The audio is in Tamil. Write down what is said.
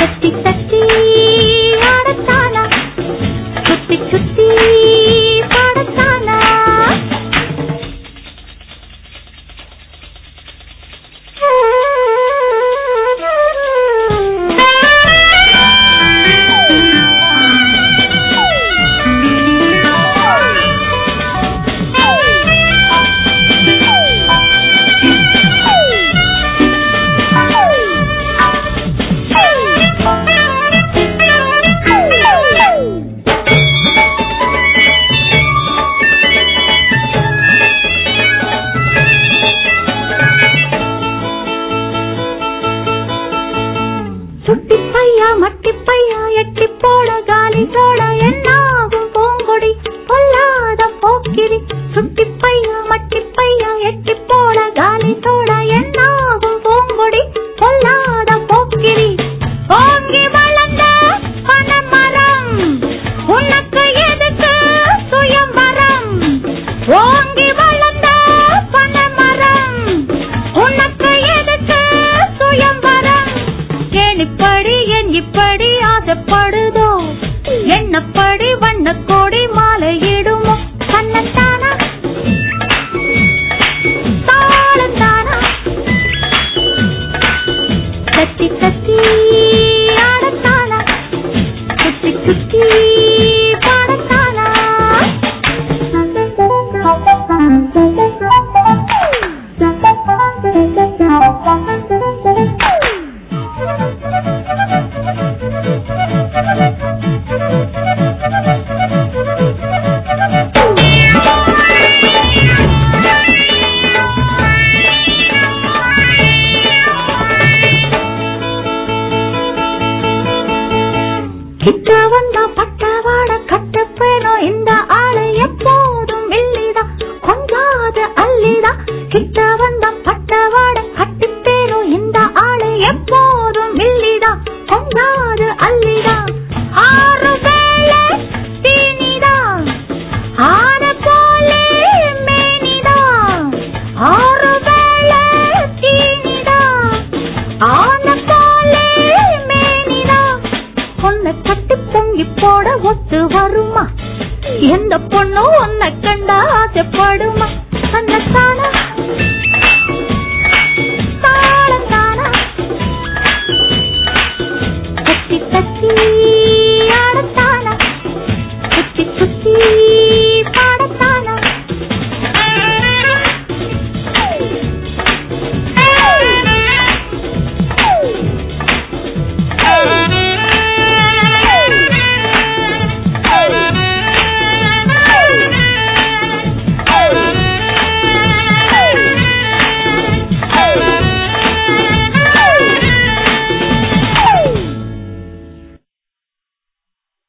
தட்டி தட்டி ஆடத்தானா சுத்தி சுத்தி பாடத்தானா சுட்டி பையா மட்டி பையா எட்டி போட காலி தோட என்னாகும் பூங்கொடி பொல்லாத போக்கிரி சுட்டி பையா மட்டி பையா எட்டி போட காலி தோட என்னாகும் பூங்கொடி பொல்லாத போக்கிரி ஓங்கி வளர்ந்த பனைமரம் உனக்கு எதுக்கு சுயம்பரம் ஓங்கி வளர்ந்த பனைமரம் உனக்கு எதுக்கு சுயம்பரம் ஏனிப்படி என் இப்படி ஆசைப்படுதோ என்னப்படி வண்ண கோடி மாலையிடுமோ கண்ணத்தானா தாளத்தானா கத்தி கத்தி ஆடத்தானா சுத்தி சுத்தி பாடத்தானா கிட்ட வந்தா பட்டவாட கட்டப்பேனோ இந்த ஆளை எப்போதும் வெள்ளிடா கொஞ்சாத அள்ளிடா கிட்ட வந்தா பட்டவாட கட்டிப்பேனோ இந்த ஆளை எப்போதும் வெள்ளிடா கொஞ்சாத அள்ளிடா ஆறு வேளை தீனிடா ஆன போலே மேனிடா ஆறு வேளை தீனிடா ஆன போலே மேனிடா உன்னை கட்டி பொங்கி போட ஒத்து வருமா எந்த பொண்ணும் உன்னை கண்டா ஆசைப்படுமா